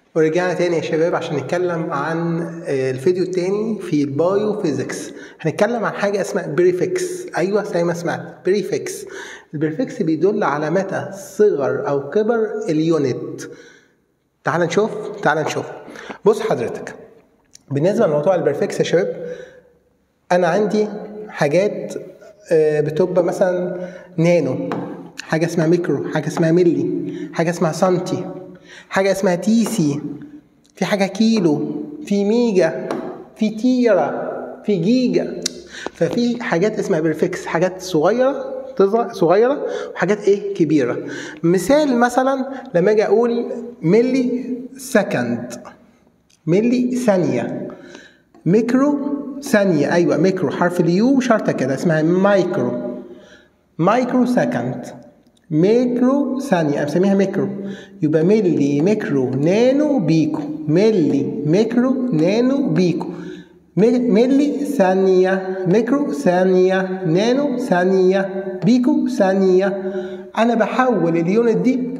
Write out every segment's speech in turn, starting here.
ورجعنا تاني يا شباب عشان نتكلم عن آه، الفيديو التاني في البايو فيزيكس هنتكلم عن حاجة اسمها بريفكس أيوة زي ما سمعت بريفكس البريفكس بيدل على متى صغر أو كبر اليونت تعال نشوف تعال نشوف بص حضرتك بالنسبة لموضوع البريفكس يا شباب أنا عندي حاجات آه، بتبقى مثلا نانو حاجة اسمها ميكرو حاجة اسمها ملي حاجة اسمها سنتي حاجة اسمها تي سي في حاجة كيلو في ميجا في تيرا في جيجا ففي حاجات اسمها بريفكس حاجات صغيرة تصغر- صغيرة وحاجات ايه كبيرة مثال مثلا لما اجي اقول ملي سكند ملي ثانية ميكرو ثانية أيوة ميكرو حرف اليو شرطة كده اسمها مايكرو مايكرو سكند ميكرو ثانية أنا بسميها ميكرو يبقى ملي ميكرو نانو بيكو ملي ميكرو نانو بيكو مي- ملي ثانية ميكرو ثانية نانو ثانية بيكو ثانية أنا بحول اليونت دي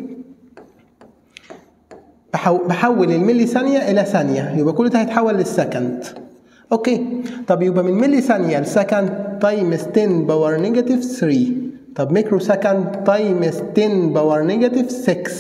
بحو- بحول الملي ثانية إلى ثانية يبقى كل ده هيتحول للسكند أوكي طب يبقى من ملي ثانية لسكند تايمز 10 باور نيجاتيف 3 طب ميكرو سكند تايمز 10 باور نيجاتيف 6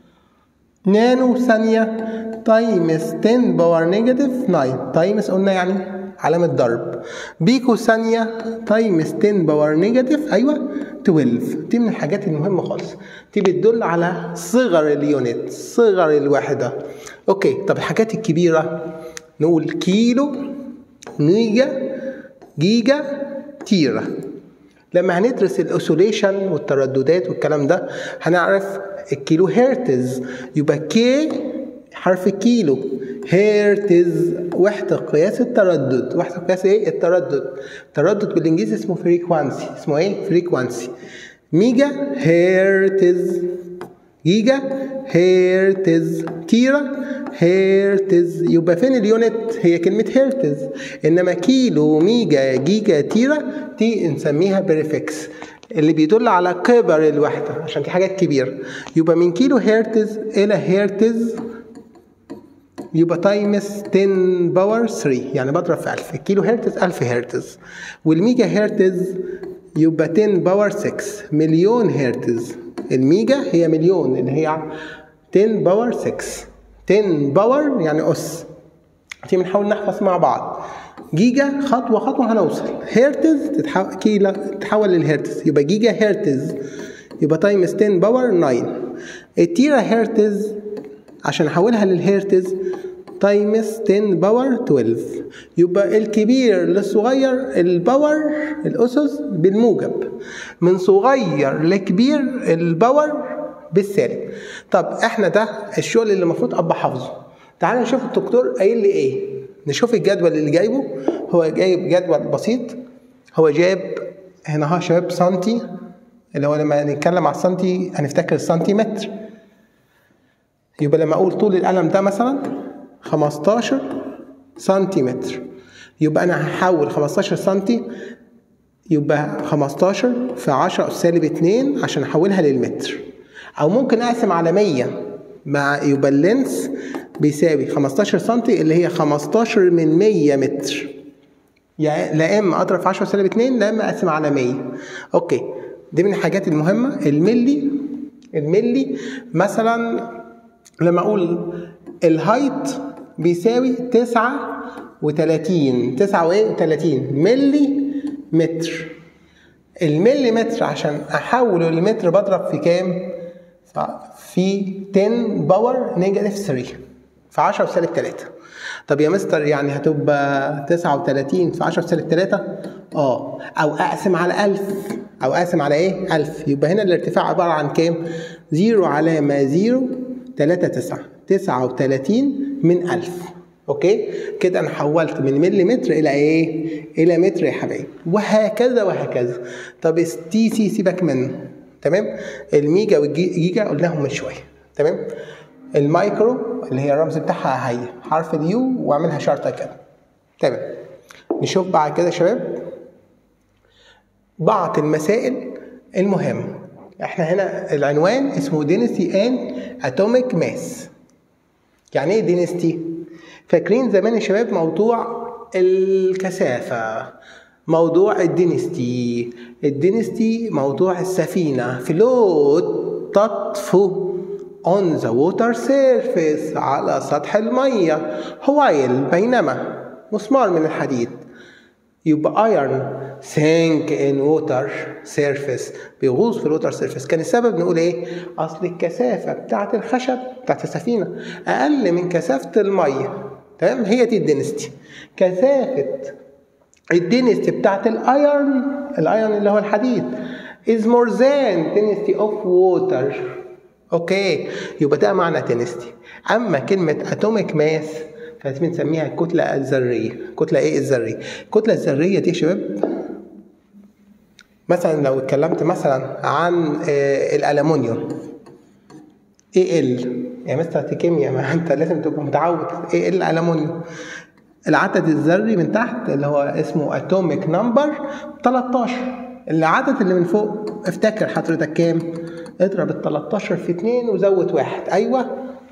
نانو ثانية تايمز 10 باور نيجاتيف 9 تايمز قلنا يعني علامة ضرب بيكو ثانية تايمز 10 باور نيجاتيف أيوة 12 دي من الحاجات المهمة خالص دي بتدل على صغر اليونت صغر الوحدة أوكي طب الحاجات الكبيرة نقول كيلو ميجا جيجا تيرا لما هندرس الاوسيليشن والترددات والكلام ده هنعرف الكيلو هرتز يبقى كي حرف كيلو هرتز وحدة قياس التردد وحدة قياس ايه التردد التردد بالانجليزي اسمه فريكوانسي اسمه ايه فريكوانسي ميجا هرتز جيجا هرتز تيرا هرتز يبقى فين اليونت هي كلمة هرتز إنما كيلو ميجا جيجا تيرا دي نسميها بريفكس اللي بيدل على كبر الوحدة عشان دي حاجات كبيرة يبقى من كيلو هرتز إلى هرتز يبقى تايمز 10 باور 3 يعني بضرب في 1000 الكيلو هرتز 1000 هرتز والميجا هرتز يبقى 10 باور 6 مليون هرتز الميجا هي مليون اللي هي 10 باور 6 10 باور يعني أس دي بنحاول نحفظ مع بعض جيجا خطوة خطوة هنوصل هرتز تتحول كيلو تتحول للهرتز يبقى جيجا هرتز يبقى تايمز 10 باور 9 التيرا هرتز عشان احولها للهرتز تايمز 10 باور 12 يبقى الكبير للصغير الباور الاسس بالموجب من صغير لكبير الباور بالسالب طب احنا ده الشغل اللي المفروض ابقى حافظه تعال نشوف الدكتور قايل لي ايه نشوف الجدول اللي جايبه هو جايب جدول بسيط هو جاب هنا ها شباب سنتي اللي هو لما نتكلم على السنتي هنفتكر السنتيمتر يبقى لما اقول طول القلم ده مثلا 15 سنتيمتر يبقى انا هحول 15 سنتي يبقى 15 في 10 أس سالب 2 عشان احولها للمتر او ممكن اقسم على 100 مع يبقى اللينس بيساوي 15 سنتي اللي هي 15 من 100 متر يعني لا اما اضرب في 10 سالب 2 لا اما اقسم على 100 اوكي دي من الحاجات المهمه الملي الملي مثلا لما اقول الهايت بيساوي 39 9 وايه 30 ملي متر الملي متر عشان احوله لمتر بضرب في كام في 10 باور نيجاتيف 3 في 10 سالب 3 طب يا مستر يعني هتبقى 39 في 10 سالب 3 اه او اقسم على 1000 او اقسم على ايه 1000 يبقى هنا الارتفاع عباره عن كام 0 علامه 0 3 9 39 من 1000 اوكي كده انا حولت من مليمتر الى ايه الى متر يا حبايبي وهكذا وهكذا طب تي سي سيبك منه تمام الميجا والجيجا قلناهم من شويه تمام المايكرو اللي هي الرمز بتاعها هي حرف اليو واعملها شرطه كده تمام نشوف بعد كده يا شباب بعض المسائل المهمه احنا هنا العنوان اسمه density and atomic mass يعني ايه دينستي فاكرين زمان يا شباب موضوع الكثافة موضوع الدينستي الدينستي موضوع السفينة فلوت تطفو on the water surface على سطح المية هوايل بينما مسمار من الحديد يبقى iron sink in water surface بيغوص في الوتر سيرفيس كان السبب نقول ايه اصل الكثافه بتاعه الخشب بتاعه السفينه اقل من كثافه الميه تمام هي دي الدينستي كثافه الدينستي بتاعه الايرن الايرن اللي هو الحديد is more than density of water اوكي يبقى ده معنى دينستي اما كلمه اتوميك ماس فبنسميها الكتله الذريه الكتله ايه الذريه الكتله الذريه دي يا شباب مثلا لو اتكلمت مثلا عن الالومنيوم اي ال يا مستر كيمياء ما انت لازم تبقى متعود ايه ال الالومنيوم العدد الذري من تحت اللي هو اسمه اتوميك نمبر 13 العدد اللي من فوق افتكر حضرتك كام اضرب ال 13 في 2 وزود واحد ايوه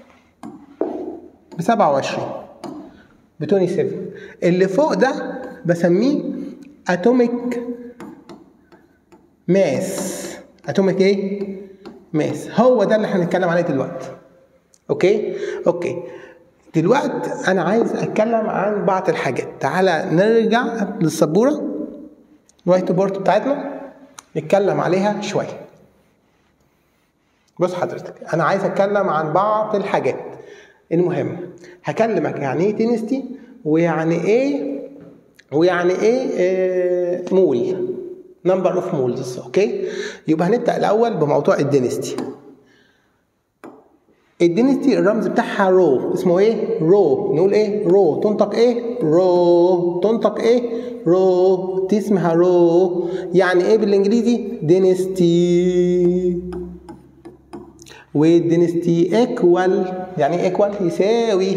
ب 27 ب 27 اللي فوق ده بسميه اتوميك ماس اتوميك ايه ماس هو ده اللي احنا هنتكلم عليه دلوقتي اوكي اوكي دلوقتي انا عايز اتكلم عن بعض الحاجات تعالى نرجع للسبوره الوايت بورد بتاعتنا نتكلم عليها شويه بص حضرتك انا عايز اتكلم عن بعض الحاجات المهمه هكلمك يعني ايه تنستي ويعني ايه ويعني ايه, إيه مول نمبر اوف مولز اوكي يبقى هنبدا الاول بموضوع الدينستي الدينستي الرمز بتاعها رو اسمه ايه رو نقول ايه رو تنطق ايه رو تنطق ايه رو دي اسمها رو يعني ايه بالانجليزي دينستي والدينستي ايكوال يعني ايه ايكوال يساوي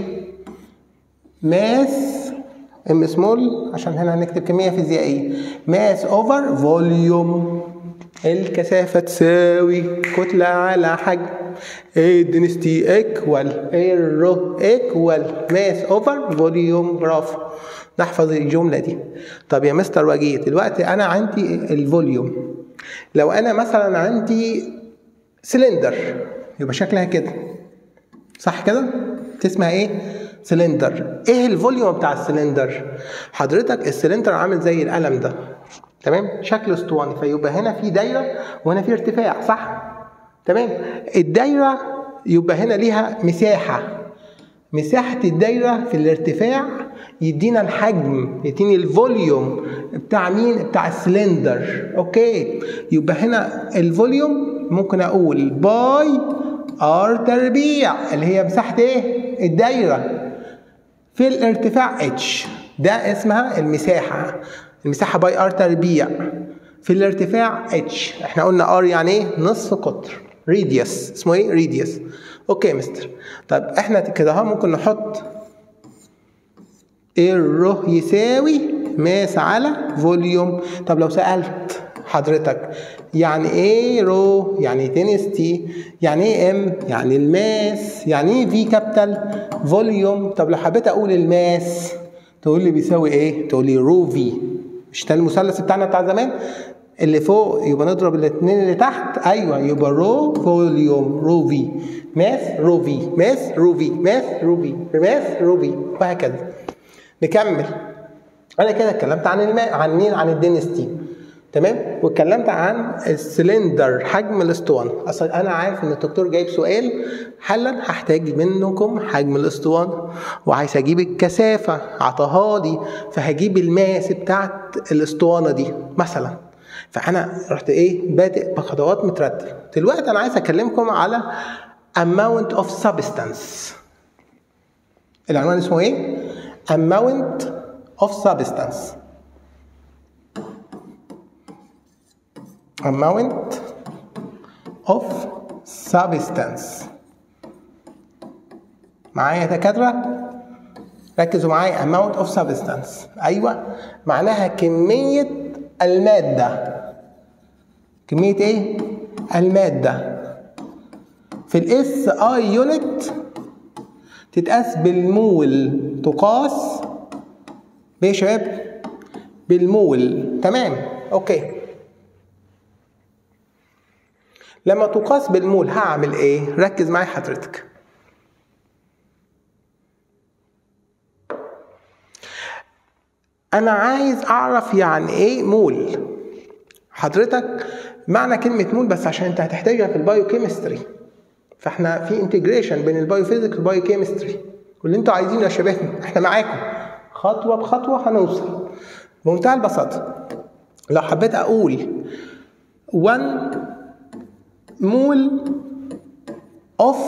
ماس ام سمول عشان هنا هنكتب كميه فيزيائيه ماس اوفر فوليوم الكثافه تساوي كتله على حجم ايه دينستي ايكوال ايه الرو ايكوال ماس اوفر فوليوم برافو نحفظ الجمله دي طب يا مستر وجيه دلوقتي انا عندي الفوليوم لو انا مثلا عندي سلندر يبقى شكلها كده صح كده اسمها ايه سلندر ايه الفوليوم بتاع السلندر حضرتك السلندر عامل زي القلم ده تمام شكل اسطواني فيبقى هنا في دايره وهنا في ارتفاع صح تمام الدايره يبقى هنا ليها مساحه مساحه الدايره في الارتفاع يدينا الحجم يديني الفوليوم بتاع مين بتاع السلندر اوكي يبقى هنا الفوليوم ممكن اقول باي ار تربيع اللي هي مساحه ايه الدايره في الارتفاع اتش ده اسمها المساحه المساحه باي ار تربيع في الارتفاع اتش احنا قلنا ار يعني ايه نصف قطر ريديوس اسمه ايه ريديوس اوكي مستر طب احنا كده اهو ممكن نحط الرو يساوي ماس على فوليوم طب لو سالت حضرتك يعني ايه رو يعني دينستي يعني ايه ام يعني الماس يعني ايه في كابيتال فوليوم طب لو حبيت اقول الماس تقول لي بيساوي ايه تقول لي رو في مش ده المثلث بتاعنا بتاع زمان اللي فوق يبقى نضرب الاثنين اللي تحت ايوه يبقى رو فوليوم رو في ماس رو في ماس رو في ماس رو في ماس رو في وهكذا نكمل انا كده اتكلمت عن الماء عن مين عن الدينستي تمام واتكلمت عن السلندر حجم الاسطوانه اصلا انا عارف ان الدكتور جايب سؤال حالا هحتاج منكم حجم الاسطوانه وعايز اجيب الكثافه عطاها لي فهجيب الماس بتاعت الاسطوانه دي مثلا فانا رحت ايه بادئ بخطوات مترتبه دلوقتي انا عايز اكلمكم على amount of substance العنوان اسمه ايه amount of substance amount of substance معايا يا دكاترة ركزوا معايا amount of substance أيوة معناها كمية المادة كمية إيه؟ المادة في الاس اي يونت تتقاس بالمول تقاس بايه يا شباب بالمول تمام اوكي لما تقاس بالمول هعمل ايه ركز معايا حضرتك انا عايز اعرف يعني ايه مول حضرتك معنى كلمة مول بس عشان انت هتحتاجها في البايو كيمستري فاحنا في انتجريشن بين البايو فيزيكس والبايو كيمستري واللي انتوا عايزينه يا شباب احنا معاكم خطوة بخطوة هنوصل بمنتهى البساطة لو حبيت اقول 1 مول اوف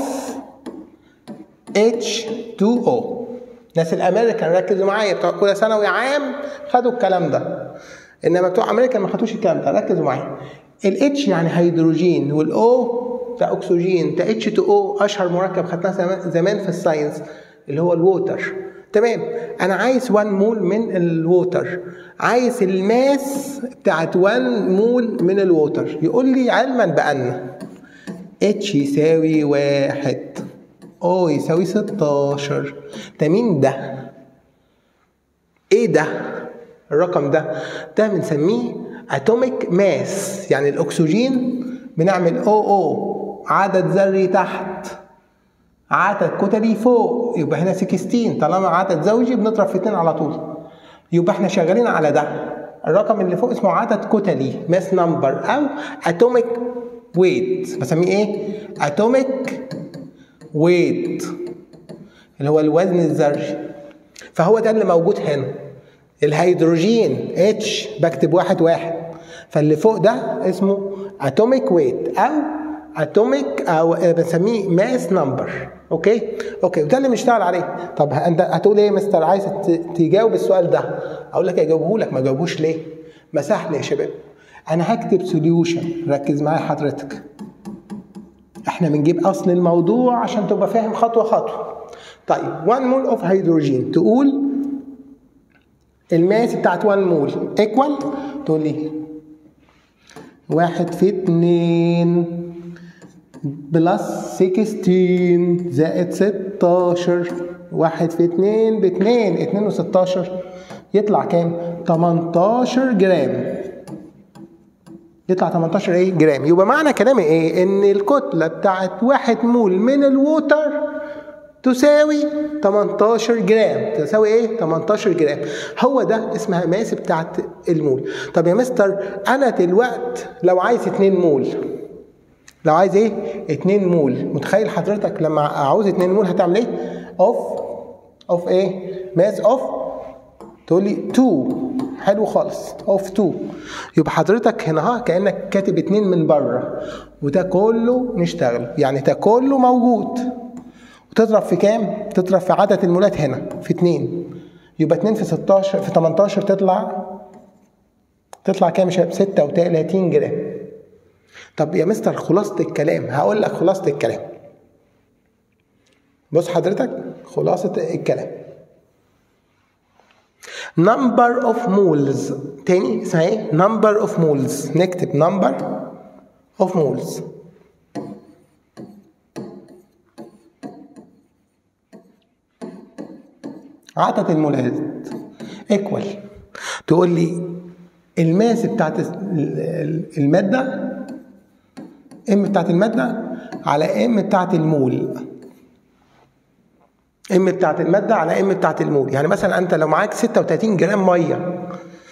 H2O ناس الامريكان ركزوا معايا بتوع اولى ثانوي عام خدوا الكلام ده انما بتوع امريكا ما خدوش الكلام ده ركزوا معايا الاتش يعني هيدروجين والاو ده اكسجين ده اتش 2 او اشهر مركب خدناه زمان في الساينس اللي هو الووتر تمام انا عايز 1 مول من الووتر عايز الماس بتاعت 1 مول من الووتر يقول لي علما بان اتش يساوي واحد او يساوي 16 ده مين ده ايه ده الرقم ده ده بنسميه اتوميك ماس يعني الاكسجين بنعمل او او عدد ذري تحت عدد كتلي فوق يبقى هنا 16 طالما عدد زوجي بنضرب في 2 على طول يبقى احنا شغالين على ده الرقم اللي فوق اسمه عدد كتلي ماس نمبر او اتوميك ويت بسميه ايه اتوميك ويت اللي هو الوزن الذري فهو ده اللي موجود هنا الهيدروجين اتش بكتب واحد واحد فاللي فوق ده اسمه اتوميك ويت او اتوميك او بنسميه ماس نمبر اوكي اوكي وده اللي بنشتغل عليه طب انت هتقول ايه يا مستر عايز تجاوب السؤال ده اقول لك اجاوبه لك ما جاوبوش ليه ما سهل يا شباب انا هكتب سوليوشن ركز معايا حضرتك احنا بنجيب اصل الموضوع عشان تبقى فاهم خطوه خطوه طيب 1 مول اوف هيدروجين تقول الماس بتاعت 1 مول ايكوال تقول لي واحد في اتنين بلس 16 زائد 16 واحد في اتنين باتنين اتنين وستاشر يطلع كام؟ 18 جرام يطلع 18 ايه جرام يبقى معنى كلامي ايه ان الكتله بتاعت واحد مول من الووتر تساوي 18 جرام تساوي ايه 18 جرام هو ده اسمها ماس بتاعت المول طب يا مستر انا دلوقت لو عايز 2 مول لو عايز ايه 2 مول متخيل حضرتك لما عاوز 2 مول هتعمل ايه اوف اوف ايه ماس اوف تقول لي 2 حلو خالص اوف 2 يبقى حضرتك هنا ها كانك كاتب 2 من بره وده كله نشتغل يعني ده كله موجود وتضرب في كام؟ تضرب في عدد المولات هنا في 2 يبقى 2 في 16 في 18 تطلع تطلع كام يا شباب؟ 36 جرام طب يا مستر خلاصة الكلام هقول لك خلاصة الكلام بص حضرتك خلاصة الكلام number of moles تاني اسمها ايه؟ number of moles نكتب number of moles عدد المولات ايكوال تقول لي الماس بتاعت المادة ام بتاعت المادة على ام بتاعت المول ام بتاعت المادة على ام بتاعت المول يعني مثلا انت لو معاك 36 جرام مية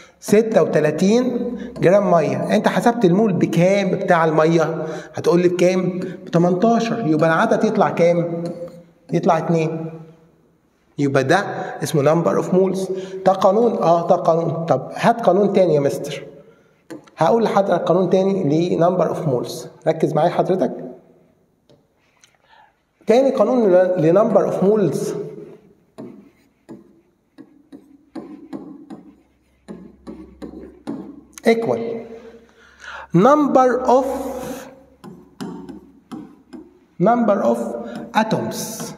36 جرام ميه انت حسبت المول بكام بتاع الميه هتقول لي بكام ب 18 يبقى العدد يطلع كام يطلع 2 يبقى ده اسمه نمبر اوف مولز ده قانون اه ده قانون طب هات قانون تاني يا مستر هقول لحضرتك قانون تاني لنمبر اوف مولز ركز معايا حضرتك تاني قانون لنمبر اوف مولز equal number of number of atoms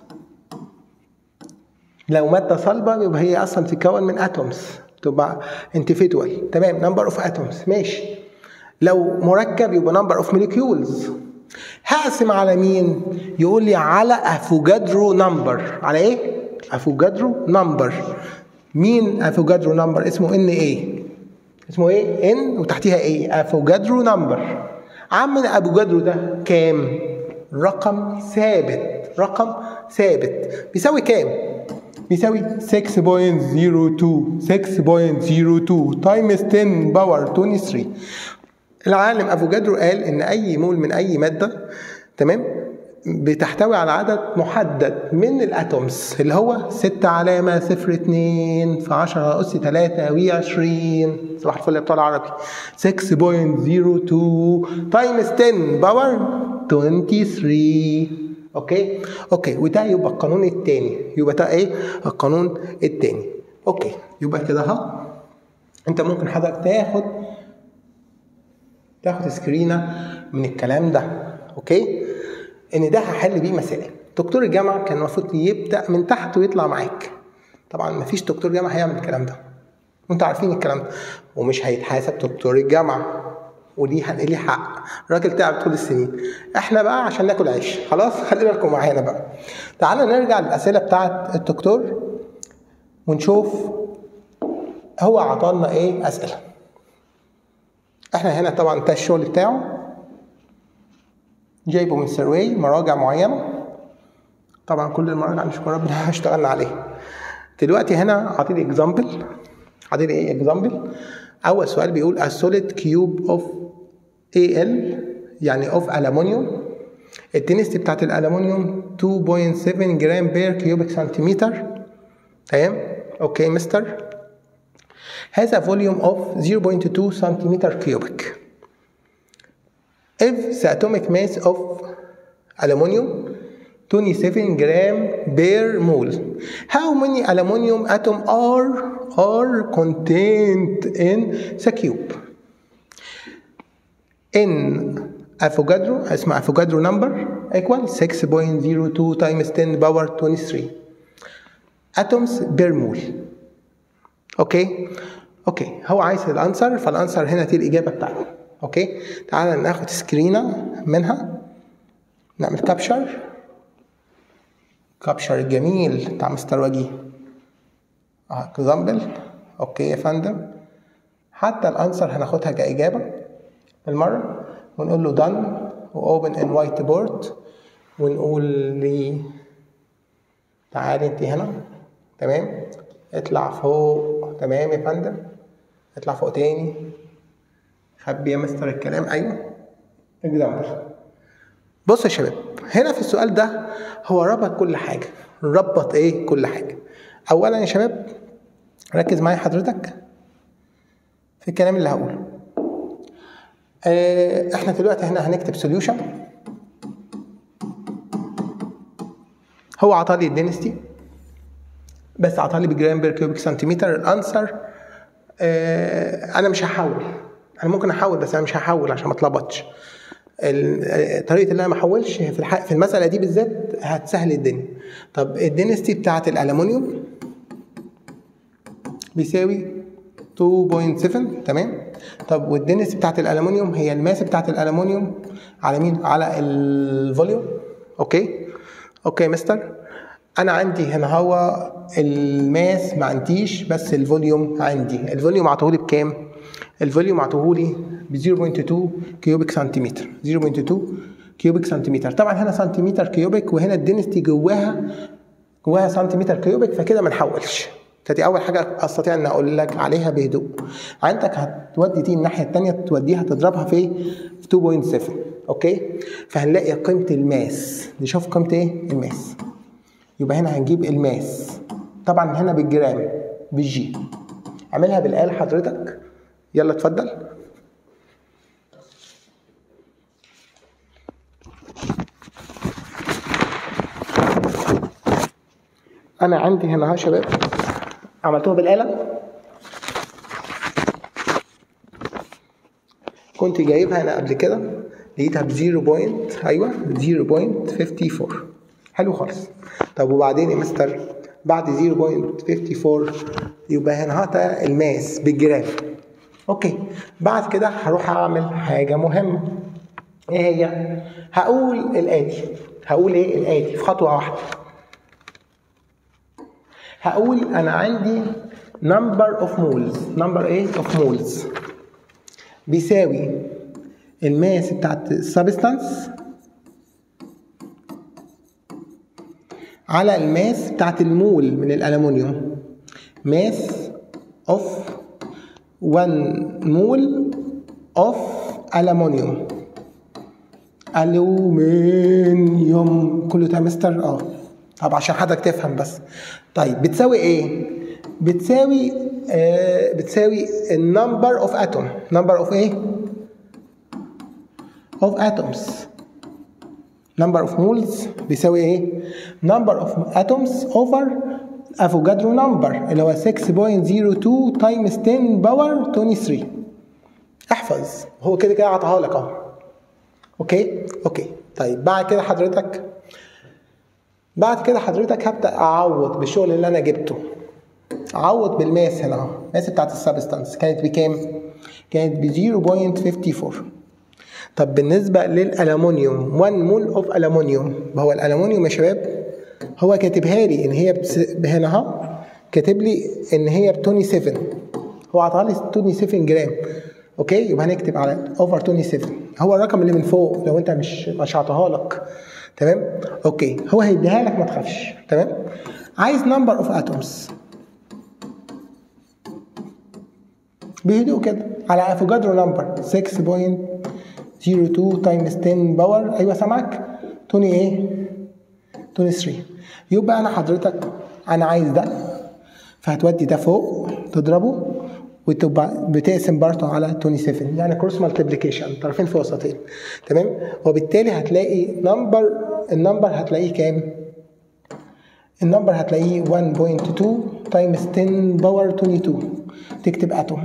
لو ماده صلبه يبقى هي اصلا تتكون من اتومز تبقى individual تمام نمبر اوف اتومز ماشي لو مركب يبقى نمبر اوف molecules هقسم على مين يقول لي على افوجادرو نمبر على ايه افوجادرو نمبر مين افوجادرو نمبر اسمه ان ايه اسمه ايه ان وتحتيها ايه افوجادرو نمبر عم افوجادرو ده كام رقم ثابت رقم ثابت بيساوي كام بيساوي 6.02 6.02 تايمز 10 باور 23 العالم افوجادرو قال ان اي مول من اي ماده تمام بتحتوي على عدد محدد من الاتومز اللي هو 6 علامة 0 2 في 10 أس 23 صباح الفل يا بتوع العربي 6.02 تايمز 10 باور 23 اوكي اوكي وده يبقى القانون الثاني يبقى ده ايه القانون الثاني اوكي يبقى كده اهو انت ممكن حضرتك تاخد تاخد سكرينه من الكلام ده اوكي ان ده هحل بيه مسائل دكتور الجامعه كان المفروض يبدا من تحت ويطلع معاك طبعا مفيش دكتور جامعه هيعمل الكلام ده وانتوا عارفين الكلام ده ومش هيتحاسب دكتور الجامعه وليه ليه حق الراجل تعب طول السنين احنا بقى عشان ناكل عيش خلاص خلي بالكم معانا بقى تعالوا نرجع للاسئله بتاعه الدكتور ونشوف هو عطانا ايه اسئله احنا هنا طبعا ده الشغل بتاعه جايبه من سيرواي مراجع معينه طبعا كل المراجع مش ربنا اشتغلنا عليها دلوقتي هنا عاطيني اكزامبل عاطيني ايه اكزامبل اول سؤال بيقول a solid cube of Al يعني of aluminium الدنسيتي بتاعت الالومنيوم 2.7 جرام بير كيوبيك سنتيمتر تمام اوكي مستر has a volume of 0.2 centimeter cubic if the atomic mass of aluminium 27 gram per mole how many aluminum atom are are contained in the cube in Avogadro اسمها Avogadro number equal 6.02 times 10 power 23 atoms per mole اوكي اوكي هو عايز الانسر فالانسر هنا دي الاجابه بتاعته اوكي تعالى ناخد سكرينه منها نعمل كابشر كابشر الجميل بتاع مستر وجيه اكزامبل اوكي يا فندم حتى الانسر هناخدها كاجابه بالمره ونقول له done واوبن ان وايت بورد ونقول لي تعالي انت هنا تمام اطلع فوق تمام يا فندم اطلع فوق تاني خبي يا مستر الكلام ايوه اكزامبل بص يا شباب هنا في السؤال ده هو ربط كل حاجه ربط ايه كل حاجه اولا يا شباب ركز معايا حضرتك في الكلام اللي هقوله اه احنا دلوقتي هنا هنكتب سوليوشن هو عطالي الدينستي بس عطالي بجرام بير كيوبيك سنتيمتر الانسر اه انا مش هحول انا ممكن احول بس انا مش هحول عشان ما اتلخبطش طريقه اللي انا ما احولش في الح... في المساله دي بالذات هتسهل الدنيا طب الدينستي بتاعه الالومنيوم بيساوي 2.7 تمام طب والدنس بتاعت الالومنيوم هي الماس بتاعت الالومنيوم على مين على الفوليوم اوكي اوكي مستر انا عندي هنا هو الماس ما عنديش بس الفوليوم عندي الفوليوم عطوهولي بكام الفوليوم عطوهولي ب 0.2 كيوبيك سنتيمتر 0.2 كيوبيك سنتيمتر طبعا هنا سنتيمتر كيوبيك وهنا الدنستي جواها جواها سنتيمتر كيوبيك فكده ما نحولش فدي اول حاجه استطيع ان اقول لك عليها بهدوء عندك هتودي دي الناحيه الثانيه توديها تضربها في 2.7 اوكي فهنلاقي قيمه الماس نشوف قيمه ايه الماس يبقى هنا هنجيب الماس طبعا هنا بالجرام بالجي اعملها بالاله حضرتك يلا اتفضل انا عندي هنا ها شباب عملتوها بالآلة كنت جايبها انا قبل كده لقيتها ب 0 بوينت ايوه 0.54 حلو خالص طب وبعدين يا مستر بعد 0.54 يبقى هنا هات الماس بالجرام اوكي بعد كده هروح اعمل حاجه مهمه ايه هي هقول الاتي هقول ايه الاتي في خطوه واحده هقول انا عندي number of moles number ايه of moles بيساوي الماس بتاعت السبستانس على الماس بتاعت المول من الألمنيوم ماس اوف 1 مول اوف ألمنيوم ألومنيوم كله تمستر اه طب عشان حضرتك تفهم بس طيب بتساوي ايه بتساوي آه بتساوي النمبر اوف اتوم نمبر اوف ايه of atoms number of moles بيساوي ايه number of atoms over افوجادرو نمبر اللي هو 6.02 times 10 باور 23 احفظ هو كده كده عطاها لك اهو اوكي اوكي طيب بعد كده حضرتك بعد كده حضرتك هبدا اعوض بالشغل اللي انا جبته اعوض بالماس هنا اهو الماس بتاعت السبستانس كانت بكام كانت ب 0.54 طب بالنسبة للألمونيوم 1 مول اوف ألمونيوم هو الألمونيوم يا شباب هو كاتبها لي إن هي بس هنا اهو كاتب لي إن هي ب 27 هو عطاها لي 27 جرام اوكي يبقى هنكتب على اوفر 27 هو الرقم اللي من فوق لو انت مش مش عطاها لك تمام اوكي هو هيديها لك ما تخافش تمام عايز نمبر اوف اتومز بهدوء كده على افوجادرو نمبر 6.02 تايمز 10 باور ايوه سامعك توني ايه توني 3 يبقى انا حضرتك انا عايز ده فهتودي ده فوق تضربه وتبقى بتقسم برضه على 27 يعني كروس مالتيبليكيشن طرفين في وسطين تمام وبالتالي هتلاقي نمبر النمبر هتلاقيه كام النمبر هتلاقيه 1.2 تايمز 10 باور 22 تكتب اتوم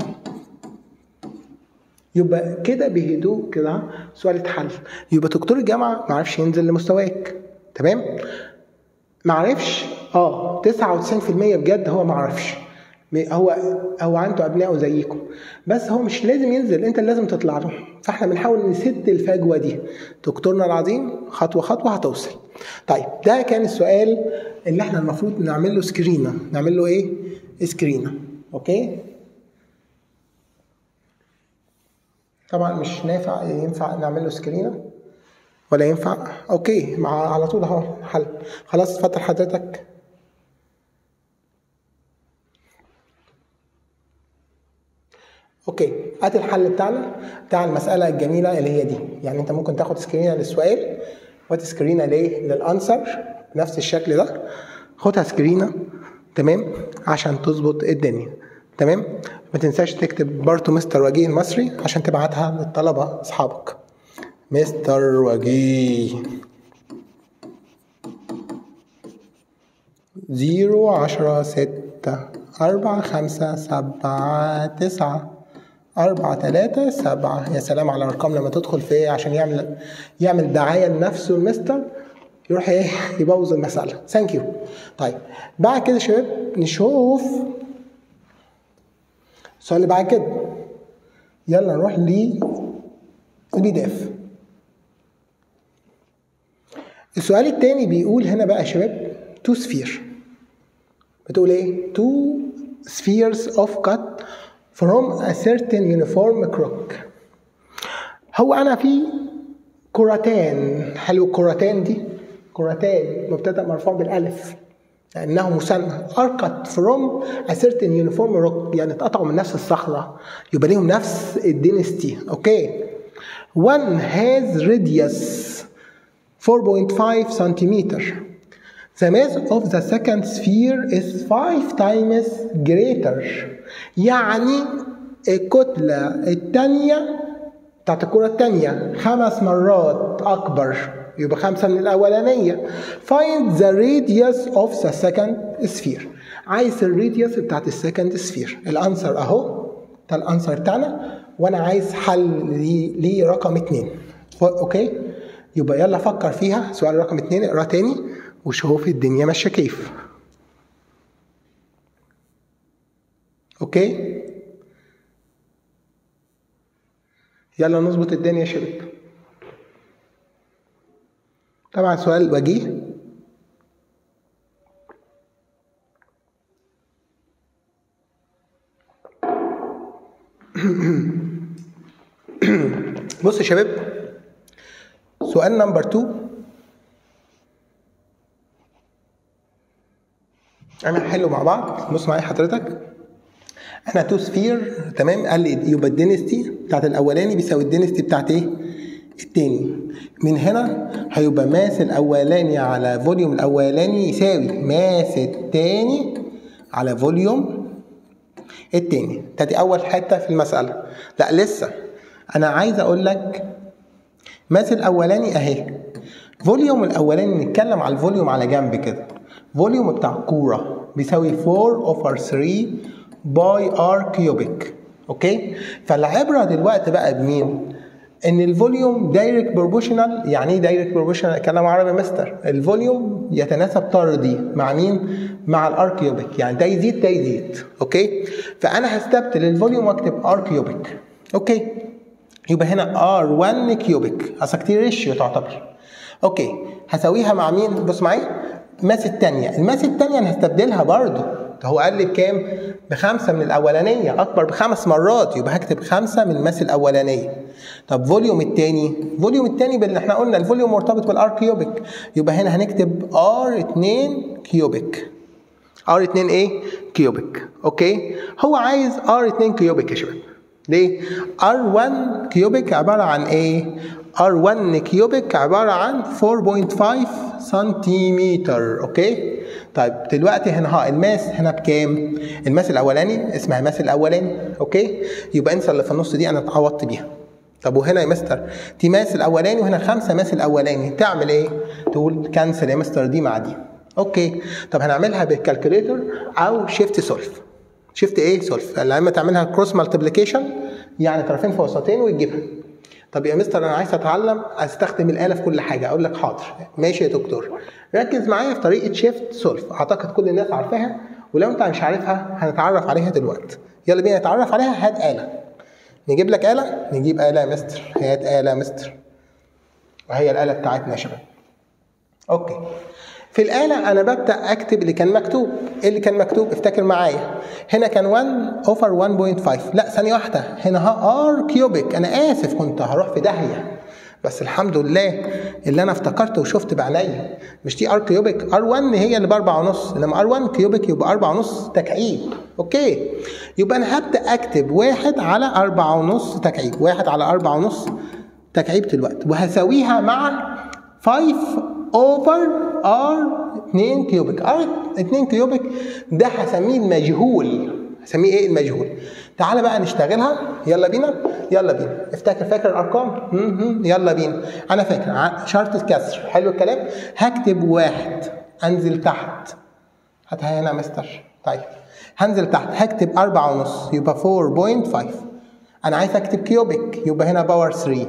يبقى كده بهدوء كده سؤال اتحل يبقى دكتور الجامعه ما عرفش ينزل لمستواك تمام ما عرفش اه 99% بجد هو ما عرفش هو هو عنده ابنائه زيكم بس هو مش لازم ينزل انت اللي لازم تطلع له فاحنا بنحاول نسد الفجوه دي دكتورنا العظيم خطوه خطوه هتوصل طيب ده كان السؤال اللي احنا المفروض نعمل له سكرينه نعمل له ايه سكرينه اوكي طبعا مش نافع ينفع نعمل له سكرينه ولا ينفع اوكي مع على طول اهو حل خلاص اتفضل حضرتك اوكي ادي الحل بتاعنا بتاع المساله الجميله اللي هي دي يعني انت ممكن تاخد سكرينه للسؤال وتسكرينه ليه للانسر بنفس الشكل ده خدها سكرينه تمام عشان تظبط الدنيا تمام ما تنساش تكتب برضه مستر وجيه المصري عشان تبعتها للطلبه اصحابك مستر وجيه زيرو عشرة ستة أربعة خمسة سبعة تسعة أربعة تلاتة سبعة يا سلام على الأرقام لما تدخل في إيه عشان يعمل يعمل دعاية لنفسه المستر يروح إيه يبوظ المسألة ثانك يو طيب بعد كده يا شباب نشوف السؤال اللي بعد كده يلا نروح للبي دي اف السؤال التاني بيقول هنا بقى يا شباب تو سفير بتقول ايه two spheres of cut from a certain uniform crook هو انا في كرتان حلو الكرتان دي كرتان مبتدا مرفوع بالالف لانه مثنى ارقت فروم a certain uniform rock يعني اتقطعوا من نفس الصخره يبقى ليهم نفس الدينستي اوكي one has radius 4.5 centimeter The mass of the second sphere is five times greater يعني الكتلة الثانية بتاعت الكرة الثانية خمس مرات أكبر يبقى خمسة من الأولانية find the radius of the second sphere عايز الراديوس بتاعت السكند سفير الأنسر أهو ده الأنسر بتاعنا وأنا عايز حل ليه رقم اتنين أوكي يبقى يلا فكر فيها سؤال رقم اتنين اقراه تاني وشوف الدنيا ماشيه كيف اوكي يلا نظبط الدنيا يا شباب طبعا سؤال وجيه بص يا شباب سؤال نمبر 2 انا هحله مع بعض بص معايا حضرتك انا تو سفير تمام قال لي يبقى الدينستي بتاعت الاولاني بيساوي الدينستي بتاعت ايه التاني من هنا هيبقى ماس الاولاني على فوليوم الاولاني يساوي ماس التاني على فوليوم التاني دي اول حته في المساله لا لسه انا عايز اقول لك ماس الاولاني اهي فوليوم الاولاني نتكلم على الفوليوم على جنب كده فوليوم بتاع كوره بيساوي 4 اوفر 3 باي ار كيوبيك اوكي فالعبره دلوقتي بقى بمين ان الفوليوم دايركت بروبوشنال يعني ايه دايركت بروبوشنال كلام عربي مستر الفوليوم يتناسب طردي مع مين مع الار كيوبيك يعني ده يزيد ده يزيد اوكي فانا هستبدل الفوليوم واكتب ار كيوبيك اوكي يبقى هنا ار 1 كيوبيك اصل كتير ريشيو تعتبر اوكي هساويها مع مين بص معايا الماس الثانيه الماس الثانيه انا هستبدلها برضه هو قال لي بكام بخمسه من الاولانيه اكبر بخمس مرات يبقى هكتب خمسه من الماس الاولانيه طب فوليوم الثاني فوليوم الثاني باللي احنا قلنا الفوليوم مرتبط بالار كيوبيك يبقى هنا هنكتب ار 2 كيوبيك ار 2 ايه كيوبيك اوكي هو عايز ار 2 كيوبيك يا شباب ليه ار 1 كيوبيك عباره عن ايه R1 كيوبيك عبارة عن 4.5 سنتيمتر اوكي طيب دلوقتي هنا ها الماس هنا بكام الماس الاولاني اسمها الماس الاولاني اوكي يبقى انسى اللي في النص دي انا اتعوضت بيها طب وهنا يا مستر دي ماس الاولاني وهنا خمسة ماس الاولاني تعمل ايه تقول كانسل يا مستر دي مع دي اوكي طب هنعملها بالكالكوليتر او شيفت سولف شيفت ايه سولف يا اما تعملها كروس مالتيبليكيشن يعني طرفين في وسطين وتجيبها طب يا مستر انا عايز اتعلم استخدم الاله في كل حاجه اقول لك حاضر ماشي يا دكتور ركز معايا في طريقه شيفت سولف اعتقد كل الناس عارفاها ولو انت مش عارفها هنتعرف عليها دلوقتي يلا بينا نتعرف عليها هات اله نجيب لك اله نجيب اله يا مستر هات اله يا مستر وهي الاله بتاعتنا يا شباب اوكي في الآلة أنا ببدأ أكتب اللي كان مكتوب، إيه اللي كان مكتوب؟ افتكر معايا. هنا كان 1 أوفر 1.5، لا ثانية واحدة، هنا ها ار كيوبيك، أنا آسف كنت هروح في داهية. بس الحمد لله اللي أنا افتكرت وشفت بعينيا، مش دي ار كيوبيك، ار 1 هي اللي بأربعة ونص، إنما ار 1 كيوبيك يبقى أربعة ونص تكعيب، أوكي. يبقى أنا هبدأ أكتب واحد على أربعة ونص تكعيب، واحد على أربعة ونص تكعيب دلوقتي، وهساويها مع 5 اوفر ار 2 كيوبيك ار 2 كيوبيك ده هسميه المجهول هسميه ايه المجهول تعالى بقى نشتغلها يلا بينا يلا بينا افتكر فاكر الارقام يلا بينا انا فاكر شرط الكسر حلو الكلام هكتب واحد انزل تحت هاتها هنا يا مستر طيب هنزل تحت هكتب أربعة ونص يبقى 4.5 أنا عايز أكتب كيوبيك يبقى هنا باور 3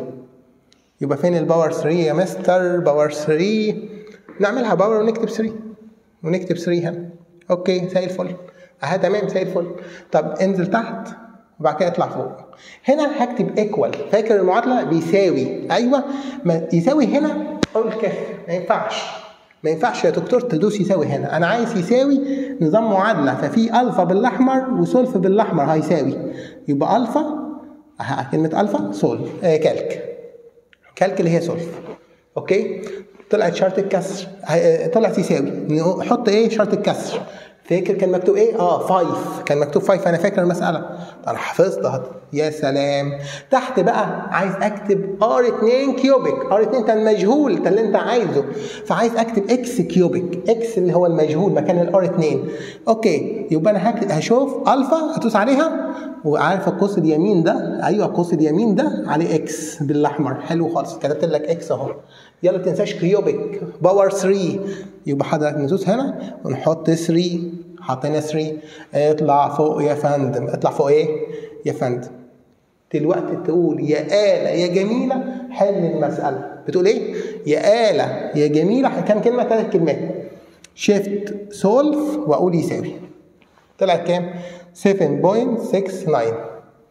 يبقى فين الباور 3 يا مستر باور 3 نعملها باور ونكتب 3 ونكتب 3 هنا اوكي زي الفل اها تمام زي الفل طب انزل تحت وبعد كده اطلع فوق هنا هكتب ايكوال فاكر المعادله بيساوي ايوه ما يساوي هنا اقول كاف ما ينفعش ما ينفعش يا دكتور تدوس يساوي هنا انا عايز يساوي نظام معادله ففي الفا بالاحمر وسولف بالاحمر هيساوي يبقى الفا اها كلمه الفا سول آه كالك كالك اللي هي سولف اوكي طلعت شرط الكسر طلعت يساوي نحط ايه شرط الكسر فاكر كان مكتوب ايه اه 5 كان مكتوب 5 انا فاكر المساله انا حفظتها يا سلام تحت بقى عايز اكتب ار 2 كيوبيك ار 2 كان مجهول ده اللي انت عايزه فعايز اكتب اكس كيوبيك اكس اللي هو المجهول مكان الار 2 اوكي يبقى انا هكتب هشوف الفا هدوس عليها وعارف القوس اليمين ده ايوه القوس اليمين ده عليه اكس بالاحمر حلو خالص كتبت لك اكس اهو يلا تنساش كيوبيك باور 3 يبقى حضرتك ندوس هنا ونحط 3 حطينا 3 اطلع فوق يا فندم اطلع فوق ايه يا فندم دلوقتي تقول يا آلة يا جميلة حل المسألة بتقول ايه يا آلة يا جميلة كام كلمة ثلاث كلمات شيفت سولف واقول يساوي طلعت كام 7.69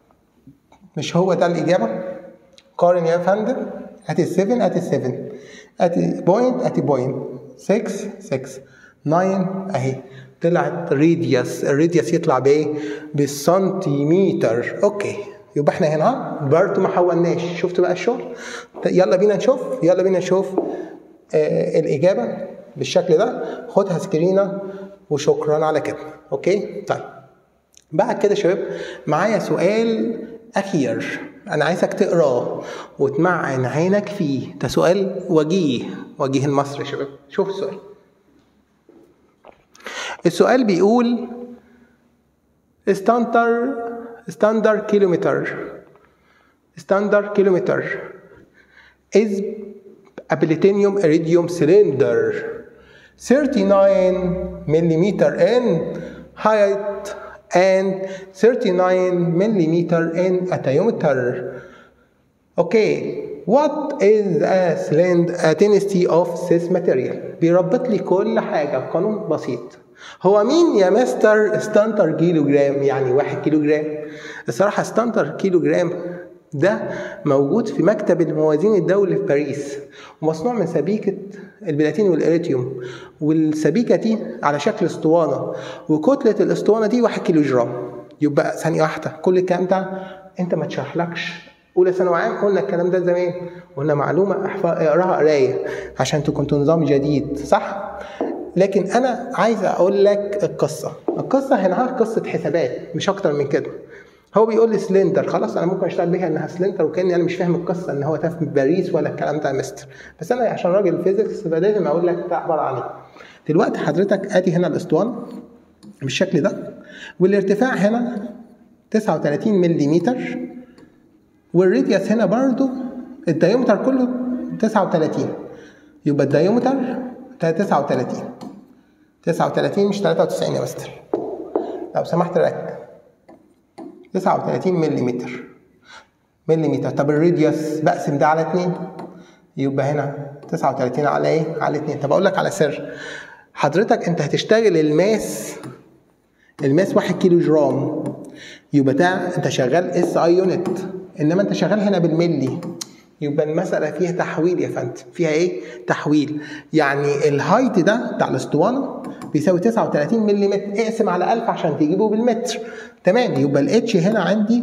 مش هو ده الإجابة قارن يا فندم هات ال 7 هات ال 7 ادي بوينت ادي بوينت 6 6 9 اهي طلعت راديوس الراديوس يطلع بايه بالسنتيمتر اوكي يبقى احنا هنا برضه ما حولناش شفتوا بقى الشغل يلا بينا نشوف يلا بينا نشوف آه الاجابه بالشكل ده خدها سكرينه وشكرا على كده اوكي طيب بعد كده يا شباب معايا سؤال اخير انا عايزك تقراه وتمعن عينك فيه ده سؤال وجيه وجيه المصري يا شباب شوف السؤال السؤال بيقول ستاندر ستاندر كيلومتر ستاندر كيلومتر is a platinum iridium cylinder 39 millimeter in height and 39 millimeter in diameter. Okay, what is a cylinder a density of this material? بيربط لي كل حاجة بقانون بسيط. هو مين يا مستر ستانتر كيلو جرام يعني واحد كيلو جرام الصراحة ستانتر كيلو جرام ده موجود في مكتب الموازين الدولي في باريس ومصنوع من سبيكة البلاتين والإريتيوم والسبيكة دي على شكل اسطوانة وكتلة الاسطوانة دي واحد كيلو جرام يبقى ثانية واحدة كل الكلام ده انت ما تشرحلكش اولى ثانوي عام قلنا الكلام ده زمان قلنا معلومه اقراها قرايه عشان تكون نظام جديد صح لكن انا عايز اقول لك القصه القصه هنا قصه حسابات مش اكتر من كده هو بيقول لي سلندر خلاص انا ممكن اشتغل بيها انها سلندر وكاني انا مش فاهم القصه ان هو تاف من باريس ولا الكلام ده يا مستر بس انا عشان راجل فيزيكس فلازم اقول لك ده عباره عن ايه دلوقتي حضرتك ادي هنا الاسطوانه بالشكل ده والارتفاع هنا 39 ملم والراديوس هنا برضو الدايمتر كله 39 يبقى الدايمتر 39 39 مش 93 يا مستر لو سمحت ركز 39 ملم ملم طب الراديوس بقسم ده على 2 يبقى هنا 39 على ايه؟ على 2 طب اقول لك على سر حضرتك انت هتشتغل الماس الماس 1 كيلو جرام يبقى ده انت شغال اس اي يونت انما انت شغال هنا بالملي يبقى المسألة فيها تحويل يا فندم فيها ايه؟ تحويل يعني الهايت ده بتاع الاسطوانة بيساوي 39 ملم اقسم على 1000 عشان تجيبه بالمتر تمام يبقى الاتش هنا عندي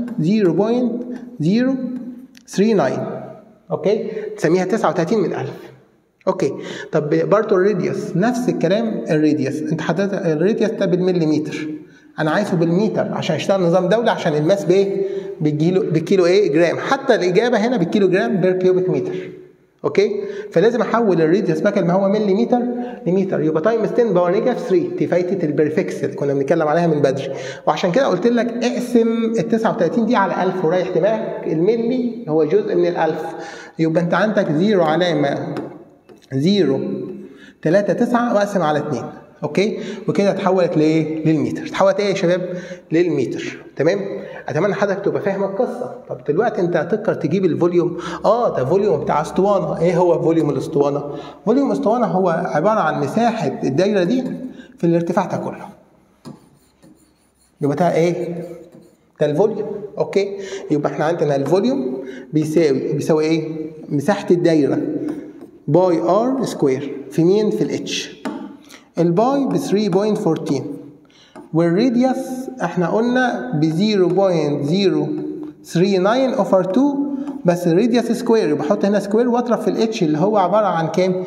0.039 اوكي تسميها 39 من 1000 اوكي طب برضه الراديوس نفس الكلام الراديوس انت حضرتك الراديوس ده بالمليمتر انا عايزه بالمتر عشان اشتغل نظام دولي عشان الماس بايه بالكيلو بالكيلو ايه جرام حتى الاجابه هنا بالكيلو جرام بير كيوبيك متر اوكي فلازم احول الراديوس بدل ما هو مليمتر لمتر يبقى تايمز 10 باور نيجاتيف 3 دي فايده البرفكس اللي كنا بنتكلم عليها من بدري وعشان كده قلت لك اقسم ال 39 دي على 1000 ورايح دماغك الملي هو جزء من ال 1000 يبقى انت عندك زيرو علامه زيرو 3 9 واقسم على 2 اوكي وكده اتحولت لايه للمتر اتحولت ايه يا شباب للمتر تمام اتمنى حضرتك تبقى فاهم القصه طب دلوقتي انت هتقدر تجيب الفوليوم اه ده فوليوم بتاع اسطوانه ايه هو فوليوم الاسطوانه فوليوم الاسطوانه هو عباره عن مساحه الدايره دي في الارتفاع ده كله يبقى ده ايه ده الفوليوم اوكي يبقى احنا عندنا الفوليوم بيساوي بيساوي ايه مساحه الدايره باي ار سكوير في مين في الاتش الباي ب 3.14 والراديوس احنا قلنا ب 0.039 اوفر 2 بس الراديوس سكوير يبقى احط هنا سكوير واضرب في الاتش اللي هو عباره عن كام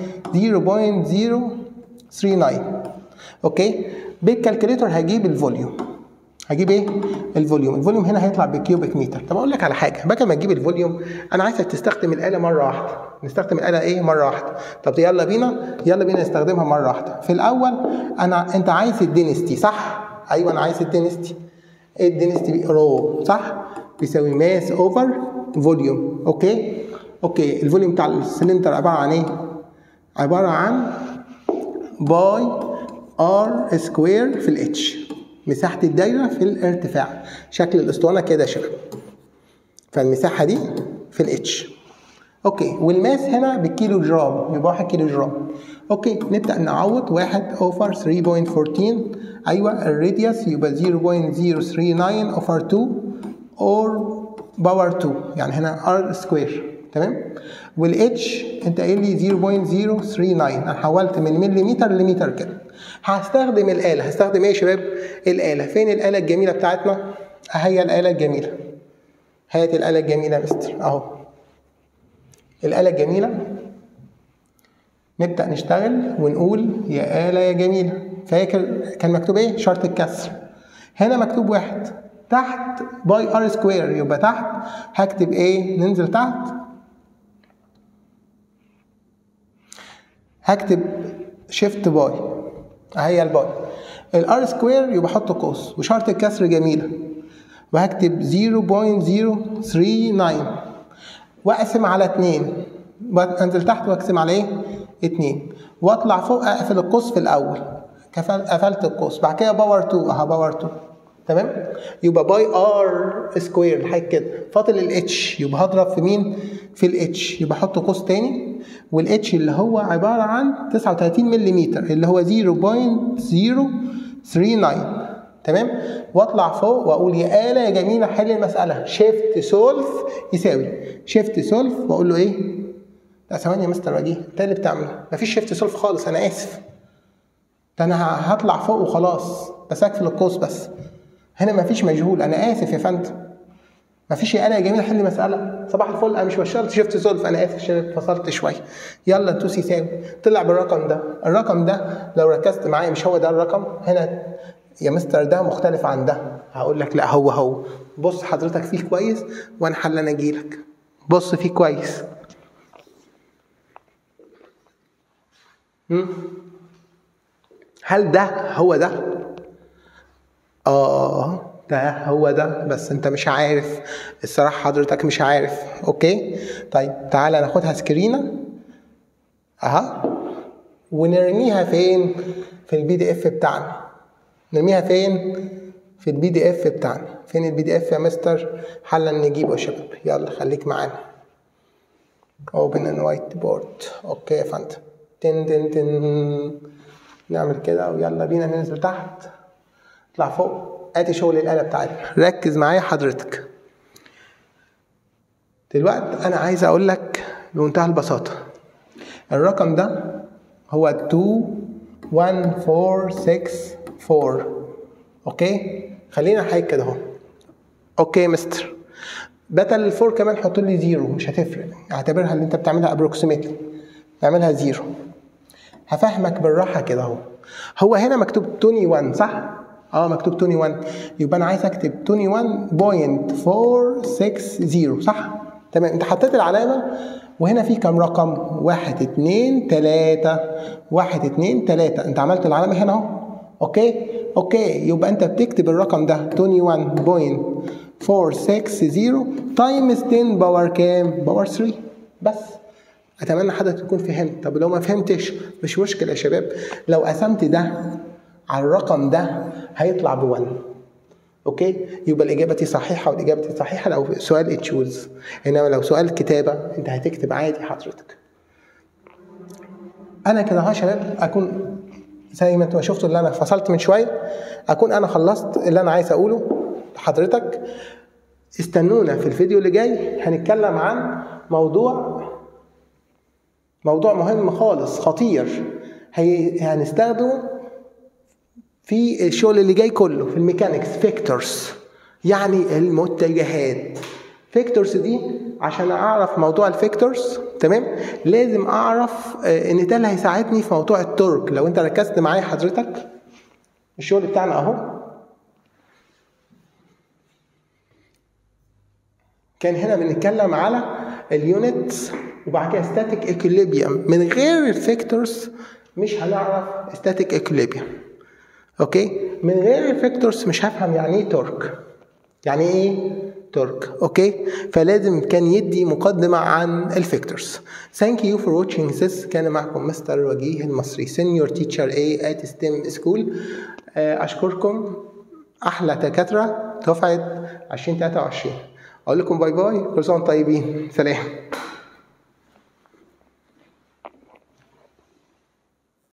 0.039 اوكي بالكالكوليتر هجيب الفوليوم هجيب ايه الفوليوم الفوليوم هنا هيطلع بكيوبيك متر طب اقول لك على حاجه بدل ما تجيب الفوليوم انا عايزك تستخدم الاله مره واحده نستخدم الاله ايه مره واحده طب يلا بينا يلا بينا نستخدمها مره واحده في الاول انا انت عايز الدينستي صح ايوه انا عايز الدينستي ايه الدينستي رو صح بيساوي ماس اوفر فوليوم اوكي اوكي الفوليوم بتاع السلندر عباره عن ايه عباره عن باي ار سكوير في الاتش مساحة الدايرة في الارتفاع شكل الاسطوانة كده يا شباب فالمساحة دي في الاتش اوكي والماس هنا بالكيلو جرام يبقى 1 كيلو جرام اوكي نبدأ نعوض 1 اوفر 3.14 ايوه الراديوس يبقى 0.039 اوفر 2 اور باور 2 يعني هنا ار سكوير تمام والاتش انت قايل لي 0.039 انا حولت من مليمتر لمتر كده هستخدم الاله هستخدم ايه يا شباب الاله فين الاله الجميله بتاعتنا هي الاله الجميله هات الاله الجميله يا مستر اهو الاله الجميله نبدا نشتغل ونقول يا اله يا جميله فاكر كان مكتوب ايه شرط الكسر هنا مكتوب واحد تحت باي ار سكوير يبقى تحت هكتب ايه ننزل تحت هكتب شيفت باي هي الباي الار سكوير يبقى احط قوس وشرط الكسر جميله وهكتب 0.039 واقسم على 2 انزل تحت واقسم على ايه 2 واطلع فوق اقفل القوس في الاول قفلت القوس بعد كده باور 2 اهو باور 2 تمام يبقى باي ار سكوير حاجه كده فاضل الاتش يبقى هضرب في مين في الاتش يبقى احط قوس تاني والاتش اللي هو عباره عن 39 ملم اللي هو 0.039 تمام واطلع فوق واقول يا اله يا جميله حل المساله شيفت سولف يساوي شيفت سولف واقول له ايه لا ثواني يا مستر وجيه انت اللي بتعمله مفيش شيفت سولف خالص انا اسف ده انا هطلع فوق وخلاص بس اقفل القوس بس هنا مفيش مجهول انا اسف يا فندم مفيش يا اله يا جميل حل مساله صباح الفل انا مش بشتغل شفت سولف انا اسف عشان اتفصلت شويه يلا دوس يساوي طلع بالرقم ده الرقم ده لو ركزت معايا مش هو ده الرقم هنا يا مستر ده مختلف عن ده هقول لك لا هو هو بص حضرتك فيه كويس وانا حل انا اجيلك بص فيه كويس هل ده هو ده اه ده هو ده بس انت مش عارف الصراحه حضرتك مش عارف اوكي طيب تعالى ناخدها سكرينه اها ونرميها فين في البي دي اف بتاعنا نرميها فين في البي دي اف بتاعنا فين البي دي اف يا مستر حلا نجيبه يا شباب يلا خليك معانا اوبن ان وايت بورد اوكي يا فندم تن تن تن نعمل كده ويلا بينا ننزل تحت اطلع فوق ادي شغل الاله بتاعتنا ركز معايا حضرتك دلوقتي انا عايز اقول لك بمنتهى البساطه الرقم ده هو 21464 اوكي خلينا حاجه كده اهو اوكي مستر بدل الفور كمان حط لي زيرو مش هتفرق اعتبرها اللي انت بتعملها ابروكسيميتلي اعملها زيرو هفهمك بالراحه كده اهو هو هنا مكتوب 21 صح اه مكتوب 21 يبقى انا عايز اكتب 21.460 صح تمام انت حطيت العلامه وهنا في كام رقم واحد اتنين تلاتة واحد اتنين تلاتة انت عملت العلامة هنا اهو اوكي اوكي يبقى انت بتكتب الرقم ده 21.460 تايمز 10 باور كام باور 3 بس اتمنى حضرتك تكون فهمت طب لو ما فهمتش مش مشكله يا شباب لو قسمت ده على الرقم ده هيطلع ب 1 اوكي يبقى الاجابه دي صحيحه والاجابه دي صحيحه لو سؤال تشوز انما لو سؤال كتابه انت هتكتب عادي حضرتك انا كده اهو يا شباب اكون زي ما انتوا شفتوا اللي انا فصلت من شويه اكون انا خلصت اللي انا عايز اقوله لحضرتك استنونا في الفيديو اللي جاي هنتكلم عن موضوع موضوع مهم خالص خطير هي هنستخدمه في الشغل اللي جاي كله في الميكانيكس فيكتورز يعني المتجهات فيكتورز دي عشان اعرف موضوع الفيكتورز تمام لازم اعرف ان ده اللي هيساعدني في موضوع التورك لو انت ركزت معايا حضرتك الشغل بتاعنا اهو كان هنا بنتكلم على اليونتس وبعد كده ستاتيك اكوليبيوم من غير الفيكتورز مش هنعرف ستاتيك اكوليبيوم اوكي من غير الفيكتورز مش هفهم يعني ايه تورك يعني ايه تورك اوكي فلازم كان يدي مقدمه عن الفيكتورز ثانك يو فور واتشينج ذس كان معكم مستر وجيه المصري سينيور تيتشر اي ات ستيم سكول اشكركم احلى دكاتره دفعه 2023 اقول لكم باي باي كل سنه طيبين سلام